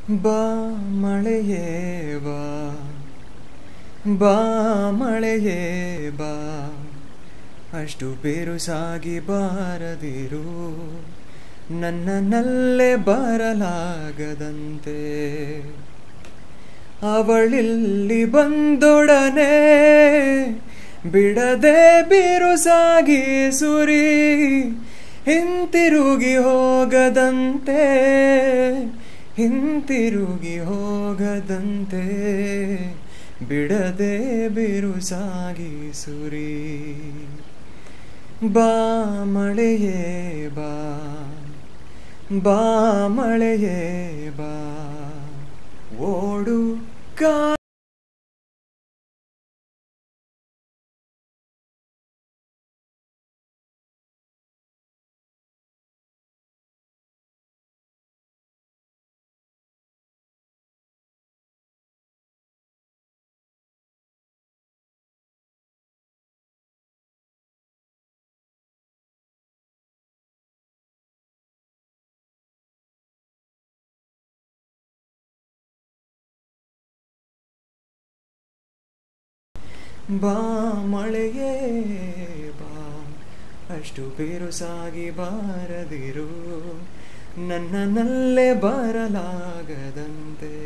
ಬಾ ಮಳೆಯೇ ಬಾ ಬಾ ಮಳೆಯೇ ಬಾ ಅಷ್ಟು ಬಿರುಸಾಗಿ ಬಾರದಿರು ನನ್ನನ್ನಲ್ಲೇ ಬರಲಾಗದಂತೆ ಅವಳಿಲ್ಲಿ ಬಂದೊಡನೆ ಬಿಡದೆ ಬಿರುಸಾಗಿ ಸುರಿ ಹಿಂತಿರುಗಿ ಹೋಗದಂತೆ ಹಿಂತಿರುಗಿ ಹೋಗದಂತೆ ಬಿಡದೆ ಬಿರುಸಾಗಿ ಸುರಿ ಬಾ ಮಳೆಯೇ ಬಾ ಬಾ ಮಳೆಯೇ ಬಾ ಓಡು ಕಾ ಬಾ ಮಳೆಯೇ ಬಾ ಅಷ್ಟು ಬಿರುಸಾಗಿ ಬಾರದಿರು ನನ್ನನ್ನಲ್ಲೇ ಬರಲಾಗದಂತೆ